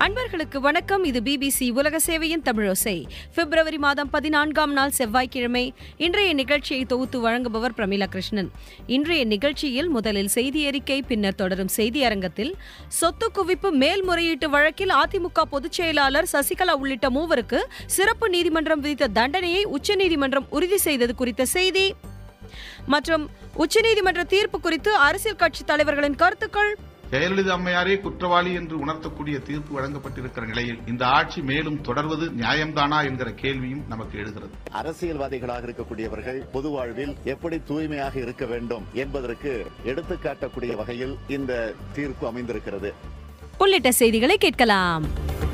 அன்பர்களுக்கு வணக்கம் இது பிபிசி உலக சேவையின் தமிழோசை பிப்ரவரி மாதம் பதினான்காம் நாள் செவ்வாய்க்கிழமை இன்றைய நிகழ்ச்சியை தொகுத்து வழங்குபவர் பிரமிளா கிருஷ்ணன் இன்றைய நிகழ்ச்சியில் முதலில் செய்தி அறிக்கை பின்னர் தொடரும் செய்தி அரங்கத்தில் சொத்து குவிப்பு மேல்முறையீட்டு வழக்கில் அதிமுக பொதுச் செயலாளர் சசிகலா உள்ளிட்ட மூவருக்கு சிறப்பு நீதிமன்றம் விதித்த தண்டனையை உச்சநீதிமன்றம் உறுதி செய்தது குறித்த செய்தி மற்றும் உச்சநீதிமன்ற தீர்ப்பு குறித்து அரசியல் கட்சி தலைவர்களின் கருத்துக்கள் ஜெயலலிதா அம்மையாரே குற்றவாளி என்று உணர்த்தக்கூடிய தீர்ப்பு வழங்கப்பட்டிருக்கிற நிலையில் இந்த ஆட்சி மேலும் தொடர்வது நியாயம்தானா என்கிற கேள்வியும் நமக்கு எழுகிறது அரசியல்வாதிகளாக இருக்கக்கூடியவர்கள் பொது வாழ்வில் எப்படி தூய்மையாக இருக்க வேண்டும் என்பதற்கு எடுத்துக்காட்டக்கூடிய வகையில் இந்த தீர்ப்பு அமைந்திருக்கிறது உள்ளிட்ட செய்திகளை கேட்கலாம்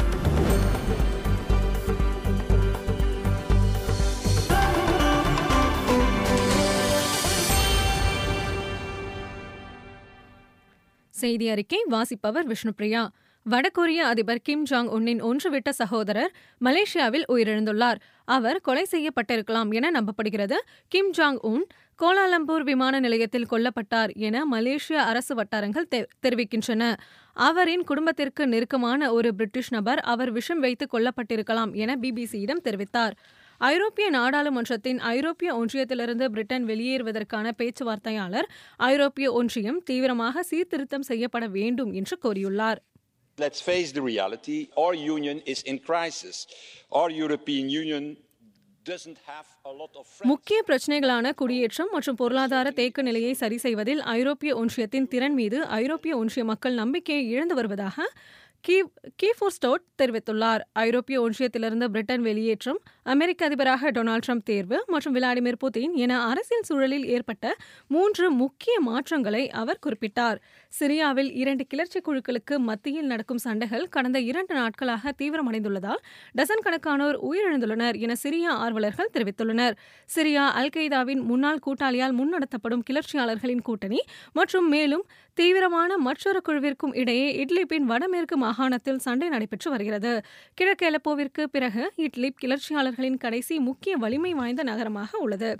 செய்தி அறிக்கை வாசிப்பவர் விஷ்ணுபிரியா வடகொரிய அதிபர் கிம் ஜாங் உன்னின் ஒன்றுவிட்ட சகோதரர் மலேசியாவில் உயிரிழந்துள்ளார் அவர் கொலை செய்யப்பட்டிருக்கலாம் என நம்பப்படுகிறது கிம் ஜாங் உன் கோலாலம்பூர் விமான நிலையத்தில் கொல்லப்பட்டார் என மலேசிய அரசு வட்டாரங்கள் தெ- தெரிவிக்கின்றன அவரின் குடும்பத்திற்கு நெருக்கமான ஒரு பிரிட்டிஷ் நபர் அவர் விஷம் வைத்து கொல்லப்பட்டிருக்கலாம் என பிபிசியிடம் தெரிவித்தார் ஐரோப்பிய நாடாளுமன்றத்தின் ஐரோப்பிய ஒன்றியத்திலிருந்து பிரிட்டன் வெளியேறுவதற்கான பேச்சுவார்த்தையாளர் ஐரோப்பிய ஒன்றியம் தீவிரமாக சீர்திருத்தம் செய்யப்பட வேண்டும் என்று கோரியுள்ளார் Let's face the reality. Our union is in crisis. Our European Union doesn't have a lot of friends. முக்கிய பிரச்சனைகளான குடியேற்றம் மற்றும் பொருளாதார தேக்க நிலையை சரி செய்வதில் ஐரோப்பிய ஒன்றியத்தின் திறன் மீது ஐரோப்பிய ஒன்றிய மக்கள் நம்பிக்கையை இழந்து வருவதாக கீவ் கீஃபோர்ஸ்டோட் தெரிவித்துள்ளார் ஐரோப்பிய ஒன்றியத்திலிருந்து பிரிட்டன் வெளியேற்றம் அமெரிக்க அதிபராக டொனால்ட் ட்ரம்ப் தேர்வு மற்றும் விளாடிமிர் புதின் என அரசியல் சூழலில் ஏற்பட்ட மூன்று முக்கிய மாற்றங்களை அவர் குறிப்பிட்டார் சிரியாவில் இரண்டு கிளர்ச்சி குழுக்களுக்கு மத்தியில் நடக்கும் சண்டைகள் கடந்த இரண்டு நாட்களாக தீவிரமடைந்துள்ளதால் டசன் கணக்கானோர் உயிரிழந்துள்ளனர் என சிரியா ஆர்வலர்கள் தெரிவித்துள்ளனர் சிரியா அல் கெய்தாவின் முன்னாள் கூட்டாளியால் முன்னெடுத்தப்படும் கிளர்ச்சியாளர்களின் கூட்டணி மற்றும் மேலும் தீவிரமான மற்றொரு குழுவிற்கும் இடையே இட்லிப்பின் வடமேற்கு மாகாணத்தில் சண்டை நடைபெற்று வருகிறது கிழக்கு அலப்போவிற்கு பிறகு இட்லிப் கிளர்ச்சியாளர்களின் கடைசி முக்கிய வலிமை வாய்ந்த நகரமாக உள்ளது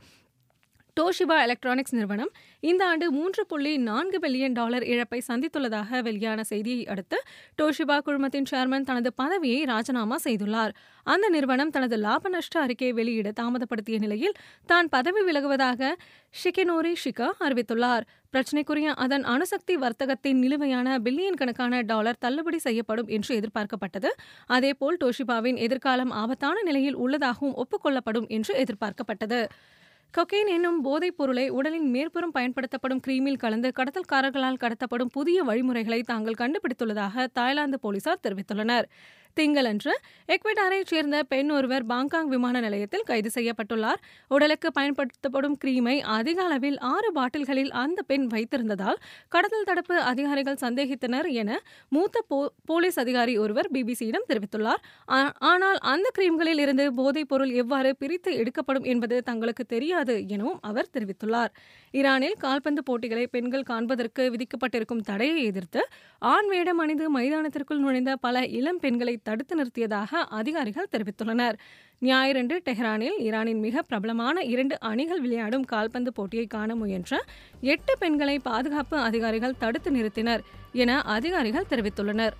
டோஷிபா எலக்ட்ரானிக்ஸ் நிறுவனம் இந்த ஆண்டு மூன்று புள்ளி நான்கு பில்லியன் டாலர் இழப்பை சந்தித்துள்ளதாக வெளியான செய்தியை அடுத்து டோஷிபா குழுமத்தின் சேர்மன் தனது பதவியை ராஜினாமா செய்துள்ளார் அந்த நிறுவனம் தனது லாப நஷ்ட அறிக்கையை வெளியிட தாமதப்படுத்திய நிலையில் தான் பதவி விலகுவதாக ஷிகெனோரி ஷிகா அறிவித்துள்ளார் பிரச்சினைக்குரிய அதன் அணுசக்தி வர்த்தகத்தின் நிலுவையான பில்லியன் கணக்கான டாலர் தள்ளுபடி செய்யப்படும் என்று எதிர்பார்க்கப்பட்டது அதேபோல் டோஷிபாவின் எதிர்காலம் ஆபத்தான நிலையில் உள்ளதாகவும் ஒப்புக்கொள்ளப்படும் என்று எதிர்பார்க்கப்பட்டது கொக்கைன் என்னும் போதைப் பொருளை உடலின் மேற்புறம் பயன்படுத்தப்படும் கிரீமில் கலந்து கடத்தல்காரர்களால் கடத்தப்படும் புதிய வழிமுறைகளை தாங்கள் கண்டுபிடித்துள்ளதாக தாய்லாந்து போலீசார் தெரிவித்துள்ளனர் திங்களன்று எக்வடாரைச் சேர்ந்த பெண் ஒருவர் பாங்காங் விமான நிலையத்தில் கைது செய்யப்பட்டுள்ளார் உடலுக்கு பயன்படுத்தப்படும் கிரீமை அதிக அளவில் ஆறு பாட்டில்களில் அந்த பெண் வைத்திருந்ததால் கடத்தல் தடுப்பு அதிகாரிகள் சந்தேகித்தனர் என மூத்த போ- போலீஸ் அதிகாரி ஒருவர் பிபிசியிடம் தெரிவித்துள்ளார் ஆ- ஆனால் அந்த கிரீம்களில் இருந்து போதைப் பொருள் எவ்வாறு பிரித்து எடுக்கப்படும் என்பது தங்களுக்கு தெரியாது எனவும் அவர் தெரிவித்துள்ளார் ஈரானில் கால்பந்து போட்டிகளை பெண்கள் காண்பதற்கு விதிக்கப்பட்டிருக்கும் தடையை எதிர்த்து ஆண் வேடம் அணிந்து மைதானத்திற்குள் நுழைந்த பல இளம் பெண்களை தடுத்து நிறுத்தியதாக அதிகாரிகள் தெரிவித்துள்ளனர் ஞாயிறன்று டெஹ்ரானில் ஈரானின் மிக பிரபலமான இரண்டு அணிகள் விளையாடும் கால்பந்து போட்டியை காண முயன்ற எட்டு பெண்களை பாதுகாப்பு அதிகாரிகள் தடுத்து நிறுத்தினர் என அதிகாரிகள் தெரிவித்துள்ளனர்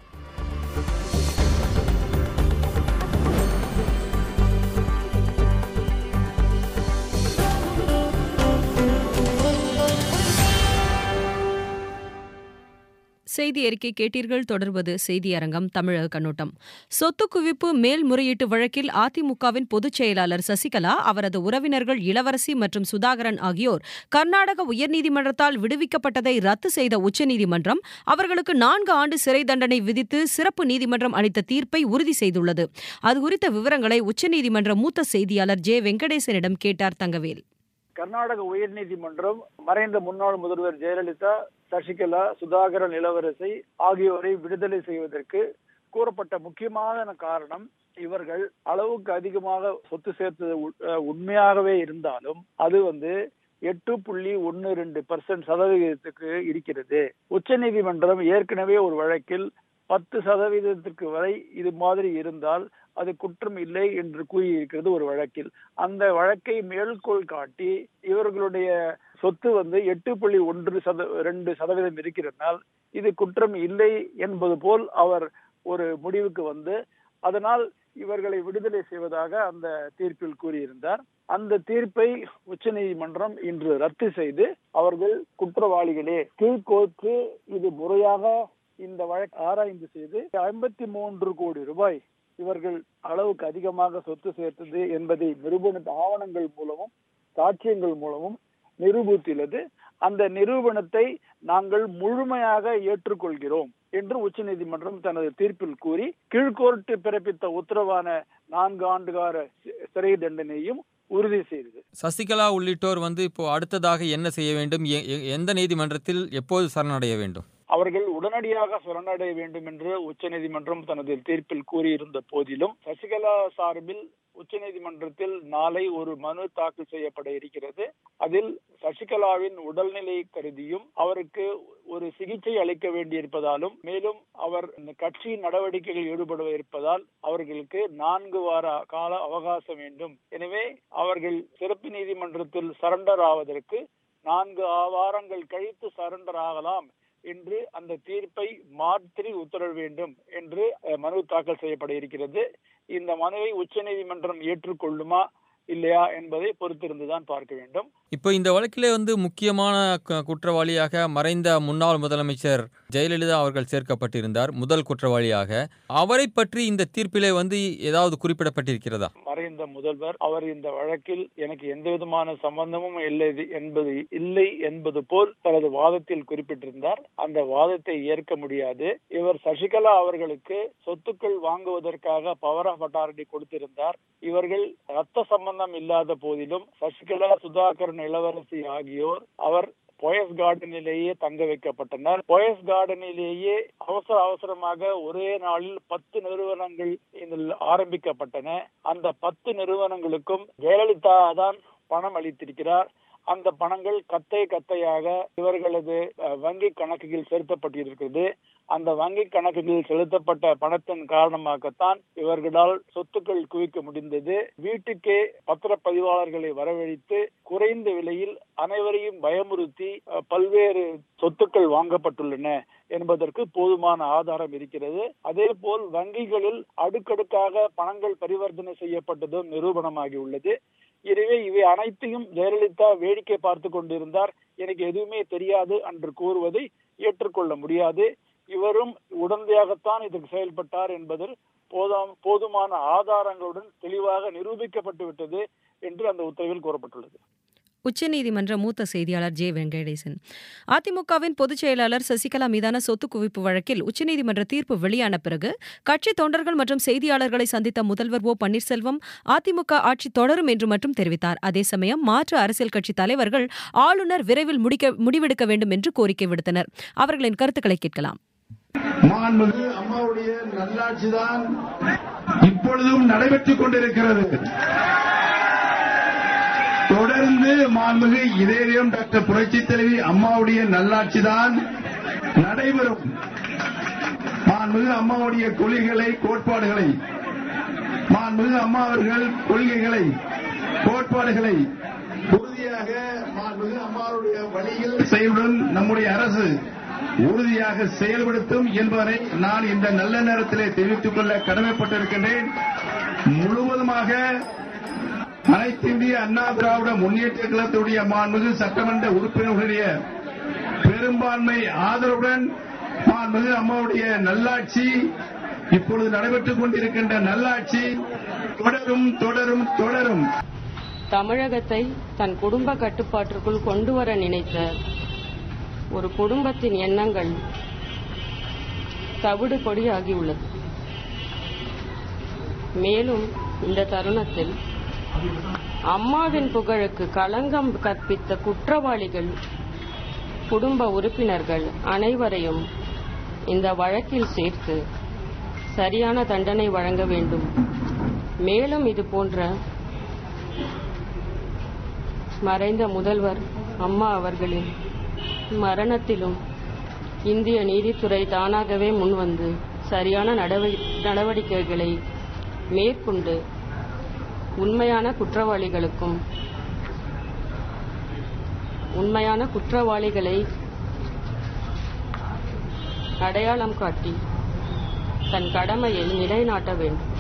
செய்தி அறிக்கை கேட்டீர்கள் தொடர்வது செய்தி அரங்கம் தமிழக கண்ணோட்டம் சொத்து குவிப்பு மேல்முறையீட்டு வழக்கில் அதிமுகவின் பொதுச் செயலாளர் சசிகலா அவரது உறவினர்கள் இளவரசி மற்றும் சுதாகரன் ஆகியோர் கர்நாடக உயர்நீதிமன்றத்தால் விடுவிக்கப்பட்டதை ரத்து செய்த உச்சநீதிமன்றம் அவர்களுக்கு நான்கு ஆண்டு சிறை தண்டனை விதித்து சிறப்பு நீதிமன்றம் அளித்த தீர்ப்பை உறுதி செய்துள்ளது அது குறித்த விவரங்களை உச்சநீதிமன்ற மூத்த செய்தியாளர் ஜே வெங்கடேசனிடம் கேட்டார் தங்கவேல் கர்நாடக உயர்நீதிமன்றம் மறைந்த முன்னாள் முதல்வர் ஜெயலலிதா சசிகலா சுதாகரன் இளவரசி ஆகியோரை விடுதலை செய்வதற்கு கூறப்பட்ட முக்கியமான காரணம் இவர்கள் அளவுக்கு அதிகமாக சொத்து சேர்த்தது உ- அஹ் உண்மையாகவே இருந்தாலும் அது வந்து எட்டு புள்ளி ஒன்னு ரெண்டு பர்சன்ட் சதவிகிதத்துக்கு இருக்கிறது உச்சநீதிமன்றம் ஏற்கனவே ஒரு வழக்கில் பத்து சதவீதத்திற்கு வரை இது மாதிரி இருந்தால் அது குற்றம் இல்லை என்று கூறியிருக்கிறது ஒரு வழக்கில் அந்த வழக்கை மேற்கோள் காட்டி இவர்களுடைய சொத்து வந்து எட்டு புள்ளி ஒன்று சத ரெண்டு சதவீதம் இருக்கிறதுனால் இது குற்றம் இல்லை என்பது போல் அவர் ஒரு முடிவுக்கு வந்து அதனால் இவர்களை விடுதலை செய்வதாக அந்த தீர்ப்பில் கூறியிருந்தார் அந்த தீர்ப்பை உச்சநீதிமன்றம் இன்று ரத்து செய்து அவர்கள் குற்றவாளிகளே கீழ்கோர்ட்டு இது முறையாக இந்த வழக்கு ஆராய்ந்து செய்து ஐம்பத்தி மூன்று கோடி ரூபாய் இவர்கள் அளவுக்கு அதிகமாக சொத்து சேர்த்தது என்பதை நிரூபண ஆவணங்கள் மூலமும் சாட்சியங்கள் மூலமும் நிரூபித்துள்ளது அந்த நிரூபணத்தை நாங்கள் முழுமையாக ஏற்றுக்கொள்கிறோம் என்று உச்சநீதிமன்றம் தனது தீர்ப்பில் கூறி கீழ்கோர்ட்டு பிறப்பித்த உத்தரவான நான்கு ஆண்டுகார சிறை தண்டனையும் உறுதி செய்தது சசிகலா உள்ளிட்டோர் வந்து இப்போ அடுத்ததாக என்ன செய்ய வேண்டும் எ- எ- எந்த நீதிமன்றத்தில் எப்போது சரணடைய வேண்டும் அவர்கள் உடனடியாக சரணடைய வேண்டும் என்று உச்சநீதிமன்றம் தனது தீர்ப்பில் கூறியிருந்த போதிலும் சசிகலா சார்பில் உச்சநீதிமன்றத்தில் நாளை ஒரு மனு தாக்கல் செய்யப்பட இருக்கிறது அதில் சசிகலாவின் உடல்நிலை கருதியும் அவருக்கு ஒரு சிகிச்சை அளிக்க வேண்டியிருப்பதாலும் மேலும் அவர் இந்த கட்சி நடவடிக்கைகளில் ஈடுபட இருப்பதால் அவர்களுக்கு நான்கு வார கால அவகாசம் வேண்டும் எனவே அவர்கள் சிறப்பு நீதிமன்றத்தில் சரண்டர் ஆவதற்கு நான்கு வாரங்கள் கழித்து சரண்டர் ஆகலாம் என்று அந்த தீர்ப்பை மாற்றி உத்தரவு வேண்டும் என்று அஹ், மனு தாக்கல் செய்யப்பட இருக்கிறது இந்த மனுவை உச்சநீதிமன்றம் ஏற்றுக்கொள்ளுமா இல்லையா என்பதை பொறுத்திருந்துதான் பார்க்க வேண்டும் இப்போ இந்த வழக்கிலே வந்து முக்கியமான க- குற்றவாளியாக மறைந்த முன்னாள் முதலமைச்சர் ஜெயலலிதா அவர்கள் சேர்க்கப்பட்டிருந்தார் முதல் குற்றவாளியாக அவரை பற்றி இந்த தீர்ப்பிலே வந்து ஏதாவது குறிப்பிடப்பட்டிருக்கிறதா மறைந்த முதல்வர் அவர் இந்த வழக்கில் எனக்கு எந்த விதமான சம்பந்தமும் இல்லை என்பது இல்லை என்பது போல் தனது வாதத்தில் குறிப்பிட்டிருந்தார் அந்த வாதத்தை ஏற்க முடியாது இவர் சசிகலா அவர்களுக்கு சொத்துக்கள் வாங்குவதற்காக பவர் ஆஃப் அட்டாரிட்டி கொடுத்திருந்தார் இவர்கள் ரத்த சம்பந்தம் இல்லாத போதிலும் சசிகலா சுதாகரன் இளவரசி ஆகியோர் அவர் போயஸ் கார்டனிலேயே தங்க வைக்கப்பட்டனர் போயஸ் கார்டனிலேயே அவசர அவசரமாக ஒரே நாளில் பத்து நிறுவனங்கள் இதில் ஆரம்பிக்கப்பட்டன அந்த பத்து நிறுவனங்களுக்கும் ஜெயலலிதா தான் பணம் அளித்திருக்கிறார் அந்த பணங்கள் கத்தை கத்தையாக இவர்களது அஹ், வங்கி கணக்குகள் செலுத்தப்பட்டிருக்கிறது அந்த வங்கி கணக்குகளில் செலுத்தப்பட்ட பணத்தின் காரணமாகத்தான் இவர்களால் சொத்துக்கள் குவிக்க முடிந்தது வீட்டுக்கே பத்திரப்பதிவாளர்களை வரவழைத்து குறைந்த விலையில் அனைவரையும் பயமுறுத்தி அஹ், பல்வேறு சொத்துக்கள் வாங்கப்பட்டுள்ளன என்பதற்கு போதுமான ஆதாரம் இருக்கிறது அதே போல் வங்கிகளில் அடுக்கடுக்காக பணங்கள் பரிவர்த்தனை செய்யப்பட்டதும் நிரூபணமாகி உள்ளது எனவே இவை அனைத்தையும் ஜெயலலிதா வேடிக்கை பார்த்து கொண்டிருந்தார் எனக்கு எதுவுமே தெரியாது என்று கூறுவதை ஏற்றுக்கொள்ள முடியாது இவரும் உடந்தையாகத்தான் இதற்கு செயல்பட்டார் என்பதில் போதாம் போதுமான ஆதாரங்களுடன் தெளிவாக நிரூபிக்கப்பட்டு விட்டது என்று அந்த உத்தரவில் கூறப்பட்டுள்ளது உச்சநீதிமன்ற மூத்த செய்தியாளர் ஜே வெங்கடேசன் அதிமுகவின் பொதுச் செயலாளர் சசிகலா மீதான சொத்து குவிப்பு வழக்கில் உச்சநீதிமன்ற தீர்ப்பு வெளியான பிறகு கட்சி தொண்டர்கள் மற்றும் செய்தியாளர்களை சந்தித்த முதல்வர் ஓ பன்னீர்செல்வம் அதிமுக ஆட்சி தொடரும் என்று மட்டும் தெரிவித்தார் அதே சமயம் மாற்று அரசியல் கட்சி தலைவர்கள் ஆளுநர் விரைவில் முடிக்க முடிவெடுக்க வேண்டும் என்று கோரிக்கை விடுத்தனர் அவர்களின் கருத்துக்களை கேட்கலாம் மாண்புமிகு அம்மாவுடைய நல்லாட்சிதான் இப்பொழுதும் நடைபெற்றுக் கொண்டிருக்கிறது தொடர்ந்து மாண்புமிகு இதயம் டாக்டர் புரட்சி தலைவி அம்மாவுடைய நல்லாட்சிதான் நடைபெறும் மாண்புமிகு அம்மாவுடைய கொள்கைகளை கோட்பாடுகளை மாண்புமிகு அம்மா அவர்கள் கொள்கைகளை கோட்பாடுகளை உறுதியாக மாண்புமிகு அம்மாவுடைய வழியில் செயல்படும் நம்முடைய அரசு உறுதியாக செயல்படுத்தும் என்பதனை நான் இந்த நல்ல நேரத்திலே தெரிவித்துக் கொள்ள கடமைப்பட்டிருக்கின்றேன் முழுவதுமாக அனைத்து இந்திய அண்ணா திராவிட முன்னேற்ற கழகத்துடைய மாண்புமிகு சட்டமன்ற உறுப்பினர்களுடைய பெரும்பான்மை ஆதரவுடன் மாண்புமிகு அம்மாவுடைய நல்லாட்சி இப்பொழுது நடைபெற்றுக் கொண்டிருக்கின்ற நல்லாட்சி தொடரும் தொடரும் தொடரும் தமிழகத்தை தன் குடும்ப கட்டுப்பாட்டிற்குள் கொண்டு வர நினைத்த ஒரு குடும்பத்தின் எண்ணங்கள் தவிடு பொடியாகியுள்ளது மேலும் இந்த தருணத்தில் அம்மாவின் புகழுக்கு களங்கம் கற்பித்த குற்றவாளிகள் குடும்ப உறுப்பினர்கள் அனைவரையும் இந்த வழக்கில் சேர்த்து சரியான தண்டனை வழங்க வேண்டும் மேலும் இது போன்ற மறைந்த முதல்வர் அம்மா அவர்களின் மரணத்திலும் இந்திய நீதித்துறை தானாகவே முன்வந்து சரியான நடவடி- நடவடிக்கைகளை மேற்கொண்டு உண்மையான குற்றவாளிகளுக்கும் உண்மையான குற்றவாளிகளை அடையாளம் காட்டி தன் கடமையை நிலைநாட்ட வேண்டும்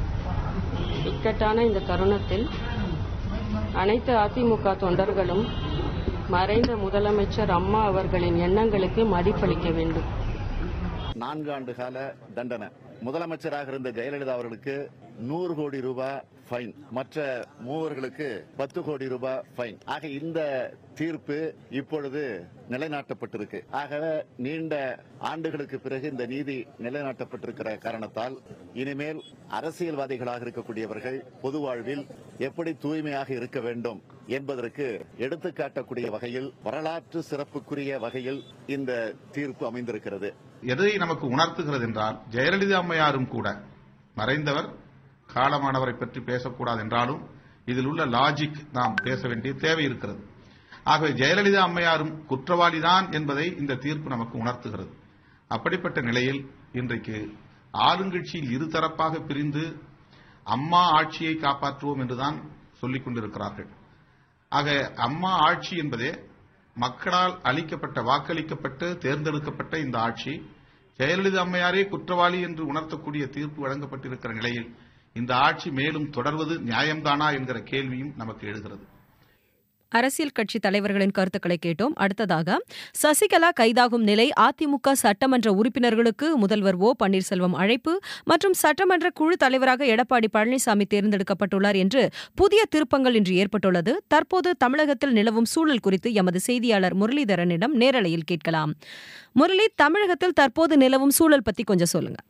இக்கட்டான இந்த தருணத்தில் அனைத்து அதிமுக தொண்டர்களும் மறைந்த முதலமைச்சர் அம்மா அவர்களின் எண்ணங்களுக்கு மதிப்பளிக்க வேண்டும் நான்கு ஆண்டு கால தண்டனை முதலமைச்சராக இருந்த ஜெயலலிதா அவர்களுக்கு நூறு கோடி ரூபாய் ஃபைன் மற்ற மூவர்களுக்கு பத்து கோடி ரூபாய் ஃபைன் ஆக இந்த தீர்ப்பு இப்பொழுது நிலைநாட்டப்பட்டிருக்கு ஆகவே நீண்ட ஆண்டுகளுக்கு பிறகு இந்த நீதி நிலைநாட்டப்பட்டிருக்கிற காரணத்தால் இனிமேல் அரசியல்வாதிகளாக இருக்கக்கூடியவர்கள் பொது வாழ்வில் எப்படி தூய்மையாக இருக்க வேண்டும் என்பதற்கு எடுத்துக்காட்டக்கூடிய வகையில் வரலாற்று சிறப்புக்குரிய வகையில் இந்த தீர்ப்பு அமைந்திருக்கிறது எதை நமக்கு உணர்த்துகிறது என்றால் ஜெயலலிதா அம்மையாரும் கூட மறைந்தவர் காலமானவரை பற்றி பேசக்கூடாது என்றாலும் இதில் உள்ள லாஜிக் நாம் பேச வேண்டிய தேவை இருக்கிறது ஆகவே ஜெயலலிதா அம்மையாரும் குற்றவாளிதான் என்பதை இந்த தீர்ப்பு நமக்கு உணர்த்துகிறது அப்படிப்பட்ட நிலையில் இன்றைக்கு ஆளுங்கட்சியில் இருதரப்பாக பிரிந்து அம்மா ஆட்சியை காப்பாற்றுவோம் என்றுதான் சொல்லிக் கொண்டிருக்கிறார்கள் ஆக அம்மா ஆட்சி என்பதே மக்களால் அளிக்கப்பட்ட வாக்களிக்கப்பட்டு தேர்ந்தெடுக்கப்பட்ட இந்த ஆட்சி ஜெயலலிதா அம்மையாரே குற்றவாளி என்று உணர்த்தக்கூடிய தீர்ப்பு வழங்கப்பட்டிருக்கிற நிலையில் இந்த ஆட்சி மேலும் தொடர்வது நியாயம்தானா என்கிற கேள்வியும் நமக்கு எழுகிறது அரசியல் கட்சி தலைவர்களின் கருத்துக்களை கேட்டோம் அடுத்ததாக சசிகலா கைதாகும் நிலை அதிமுக சட்டமன்ற உறுப்பினர்களுக்கு முதல்வர் ஓ பன்னீர்செல்வம் அழைப்பு மற்றும் சட்டமன்ற குழு தலைவராக எடப்பாடி பழனிசாமி தேர்ந்தெடுக்கப்பட்டுள்ளார் என்று புதிய திருப்பங்கள் இன்று ஏற்பட்டுள்ளது தற்போது தமிழகத்தில் நிலவும் சூழல் குறித்து எமது செய்தியாளர் முரளிதரனிடம் நேரலையில் கேட்கலாம் முரளி தமிழகத்தில் தற்போது நிலவும் சூழல் பத்தி கொஞ்சம் சொல்லுங்க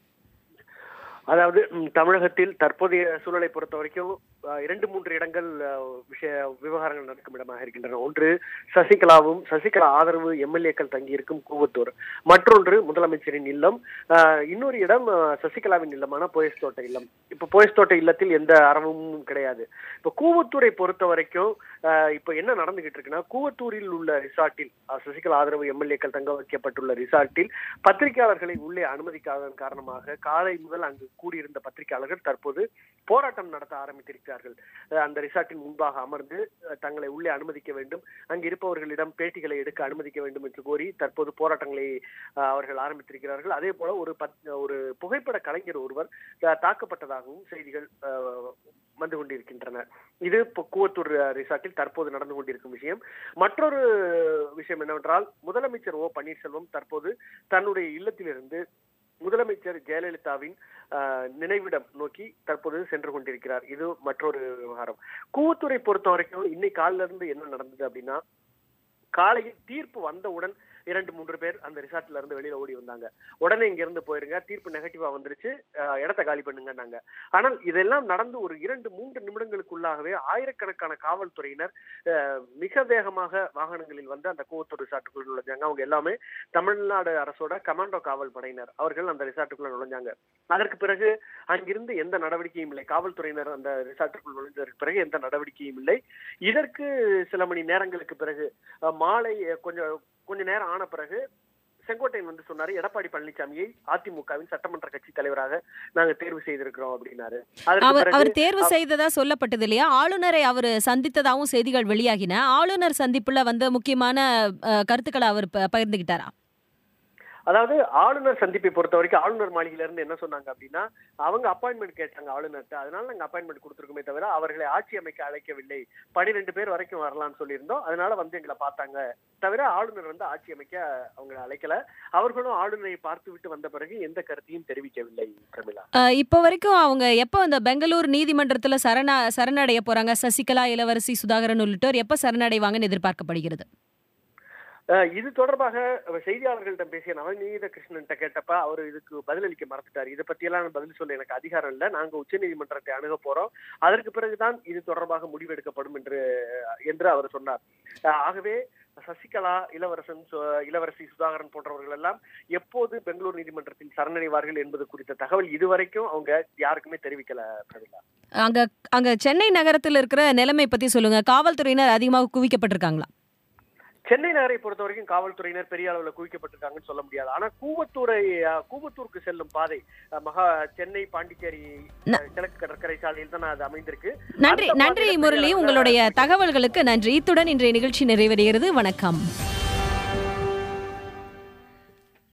அதாவது ம், தமிழகத்தில் தற்போதைய சூழலை பொறுத்த வரைக்கும் அஹ், இரண்டு மூன்று இடங்கள் அஹ், விஷய விவகாரங்கள் நடக்கும் இடமாக இருக்கின்றன ஒன்று சசிகலாவும் சசிகலா ஆதரவு எம்எல்ஏக்கள் தங்கியிருக்கும் கூவத்தூர் மற்றொன்று முதலமைச்சரின் இல்லம் அஹ், இன்னொரு இடம் அஹ், சசிகலாவின் இல்லமான போயஸ் தோட்ட இல்லம் இப்ப போயஸ் தோட்ட இல்லத்தில் எந்த அறமும் கிடையாது இப்ப கூவத்தூரை பொறுத்த வரைக்கும் அஹ், இப்ப என்ன நடந்துகிட்டு இருக்குன்னா கூவத்தூரில் உள்ள ரிசார்ட்டில் அஹ், சசிகலா ஆதரவு எம்எல்ஏக்கள் தங்க வைக்கப்பட்டுள்ள ரிசார்ட்டில் பத்திரிகையாளர்களை உள்ளே அனுமதிக்காததன் காரணமாக காலை முதல் அங்கு கூடியிருந்த பத்திரிகையாளர்கள் தற்போது போராட்டம் நடத்த ஆரம்பித்திருக்கிறார்கள் அஹ் அந்த ரிசார்ட்டின் முன்பாக அமர்ந்து அஹ் தங்களை உள்ளே அனுமதிக்க வேண்டும் அங்கு இருப்பவர்களிடம் பேட்டிகளை எடுக்க அனுமதிக்க வேண்டும் என்று கோரி தற்போது போராட்டங்களை அஹ், அவர்கள் ஆரம்பித்திருக்கிறார்கள் அதே போல ஒரு பத்- ஒரு புகைப்பட கலைஞர் ஒருவர் அஹ், தாக்கப்பட்டதாகவும் செய்திகள் அஹ், வந்து கொண்டிருக்கின்றன இது இப்போ கூவத்தூர் அஹ், ரிசார்ட்டில் தற்போது நடந்து கொண்டிருக்கும் விஷயம் மற்றொரு விஷயம் என்னவென்றால் முதலமைச்சர் ஓ பன்னீர்செல்வம் தற்போது தன்னுடைய இல்லத்திலிருந்து முதலமைச்சர் ஜெயலலிதாவின் ஆஹ், நினைவிடம் நோக்கி தற்போது சென்று கொண்டிருக்கிறார் இது மற்றொரு விவகாரம் கூவத்தூரை பொறுத்த வரைக்கும் இன்னைக்கு காலில இருந்து என்ன நடந்தது அப்படின்னா காலையில் தீர்ப்பு வந்தவுடன் இரண்டு மூன்று பேர் அந்த ரிசார்ட்ல இருந்து வெளியில ஓடி வந்தாங்க உடனே இங்க இருந்து போயிருங்க தீர்ப்பு நெகட்டிவா வந்துருச்சு ஆஹ், இடத்த காலி பண்ணுங்கன்னாங்க ஆனால் இதெல்லாம் நடந்து ஒரு இரண்டு மூன்று நிமிடங்களுக்குள்ளாகவே ஆயிரக்கணக்கான காவல்துறையினர் ஆஹ், மிக வேகமாக வாகனங்களில் வந்து அந்த கூவத்தூர் ரிசார்ட்டுக்குள் நுழைஞ்சாங்க அவங்க எல்லாமே தமிழ்நாடு அரசோட கமாண்டோ காவல் படையினர் அவர்கள் அந்த ரிசார்ட்டுக்குள்ள நுழைஞ்சாங்க அதற்கு பிறகு அங்கிருந்து எந்த நடவடிக்கையும் இல்லை காவல்துறையினர் அந்த ரிசார்ட்டுக்குள் நுழைந்ததற்கு பிறகு எந்த நடவடிக்கையும் இல்லை இதற்கு சில மணி நேரங்களுக்கு பிறகு அஹ், மாலை அஹ், கொஞ்சம் கொஞ்ச நேரம் ஆன பிறகு செங்கோட்டையன் வந்து சொன்னாரு எடப்பாடி பழனிசாமியை அதிமுகவின் சட்டமன்ற கட்சி தலைவராக நாங்க தேர்வு செய்திருக்கிறோம் அப்படின்னாரு அதற்கு அவர் பிறகு அவர் தேர்வு செய்ததா சொல்லப்பட்டது இல்லையா ஆளுநரை அவர் சந்தித்ததாகவும் செய்திகள் வெளியாகின ஆளுநர் சந்திப்புல வந்து முக்கியமான அஹ், கருத்துக்களை அவர் ப- பகிர்ந்துகிட்டாரா அதாவது ஆளுநர் சந்திப்பை பொறுத்த வரைக்கும் ஆளுநர் மாளிகையில இருந்து என்ன சொன்னாங்க அப்படின்னா அவங்க அப்பாயின்மெண்ட் கேட்டாங்க ஆளுநர்கிட்ட அதனால நாங்க அப்பாயின்மெண்ட் கொடுத்துருக்கோமே தவிர அவர்களை ஆட்சி அமைக்க அழைக்கவில்லை பனிரெண்டு பேர் வரைக்கும் வரலாம்னு சொல்லியிருந்தோம் அதனால வந்து எங்களை பார்த்தாங்க தவிர ஆளுநர் வந்து ஆட்சி அமைக்க அவங்க அழைக்கல அவர்களும் ஆளுநரை பார்த்து விட்டு வந்த பிறகு எந்த கருத்தையும் தெரிவிக்கவில்லை பிரமிளா அஹ், இப்போ வரைக்கும் அவங்க எப்போ இந்த பெங்களூர் நீதிமன்றத்துல சரண சரணடைய போறாங்க சசிகலா இளவரசி சுதாகரன் உள்ளிட்டோர் எப்போ சரணடைவாங்கன்னு எதிர்பார்க்கப்படுகிறது அஹ் இது தொடர்பாக செய்தியாளர்களிடம் பேசிய நவநீத கிருஷ்ணன்ட்ட கேட்டப்ப அவர் இதுக்கு பதிலளிக்க மறந்துட்டார் இதை பத்தியெல்லாம் நான் பதில் சொல்ல எனக்கு அதிகாரம் இல்லை நாங்க உச்சநீதிமன்றத்தை அணுக போறோம் அதற்கு பிறகுதான் இது தொடர்பாக முடிவெடுக்கப்படும் என்று என்று அவர் சொன்னார் அஹ் ஆகவே சசிகலா இளவரசன் சு- இளவரசி சுதாகரன் போன்றவர்கள் எல்லாம் எப்போது பெங்களூர் நீதிமன்றத்தில் சரணடைவார்கள் என்பது குறித்த தகவல் இதுவரைக்கும் அவங்க யாருக்குமே தெரிவிக்கல பிரமிளா அங்க அங்க சென்னை நகரத்தில் இருக்கிற நிலைமை பத்தி சொல்லுங்க காவல்துறையினர் அதிகமாக குவிக்கப்பட்டிருக்காங்களா சென்னை நகரை பொறுத்த வரைக்கும் காவல்துறையினர் பெரிய அளவுல குவிக்கப்பட்டிருக்காங்கன்னு சொல்ல முடியாது ஆனா கூவத்தூரை அஹ், கூவத்தூருக்கு செல்லும் பாதை அஹ், மகா சென்னை பாண்டிச்சேரி அஹ், கிழக்கு கடற்கரை சாலையில் தான் அது அமைந்திருக்கு நன்றி அந்த நன்றி பாதையில பெரிய முரளி அளவுல உங்களுடைய தகவல்களுக்கு நன்றி இத்துடன் இன்றைய நிகழ்ச்சி நிறைவடைகிறது வணக்கம்